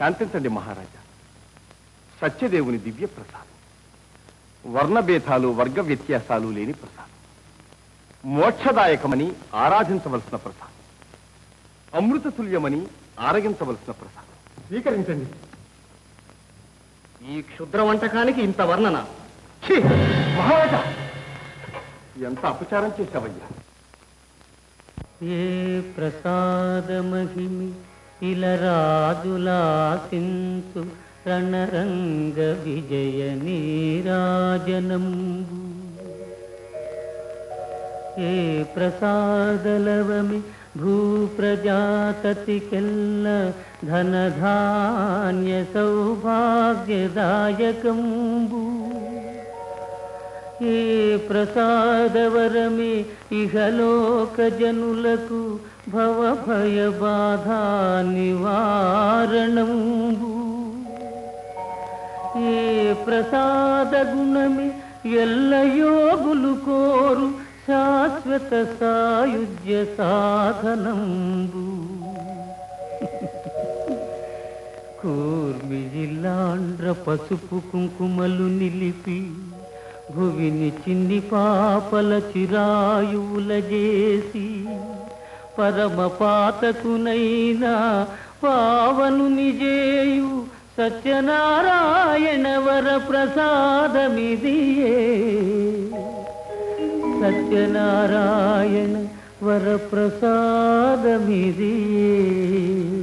శాంతించండి మహారాజా సత్యదేవుని దివ్య ప్రసాదం వర్ణభేదాలు వర్గ వ్యత్యాసాలు లేని ప్రసాదం మోక్షదాయకమని ఆరాధించవలసిన ప్రసాదం అమృత తుల్యమని ఆరగించవలసిన ప్రసాదం స్వీకరించండి ఈ క్షుద్ర వంటకానికి ఇంత వర్ణన ఛీ! మహారాజా ఎంత అపచారం చేశావయ్యా ఏ ప్రసాదమహిమి ఇలరాజులాసింతు రణరంగ విజయ నీరాజనంబు ఏ ప్రసాదలవమి భూప్రజాతతికెల్ల ధనధాన్య సౌభాగ్యదాయకంబు ఏ ప్రసాదవరమే ఇహలోక జనులకు భవభయ బాధా నివారణంబు ఏ ప్రసాద గుణమే ఎల్ల యోగులు కోరు శాశ్వత సాయుజ్య సాధనంబు కూర్మి జిల్లాండ్ర పసుపు కుంకుమలు నిలిపి భువిని చిన్ని పాపల చిరాయువుల చేసి పరమ పాతకునైనా పావను నిజేయు సత్యనారాయణ వర ప్రసాదమిదియే సత్యనారాయణ వర ప్రసాదమిదియే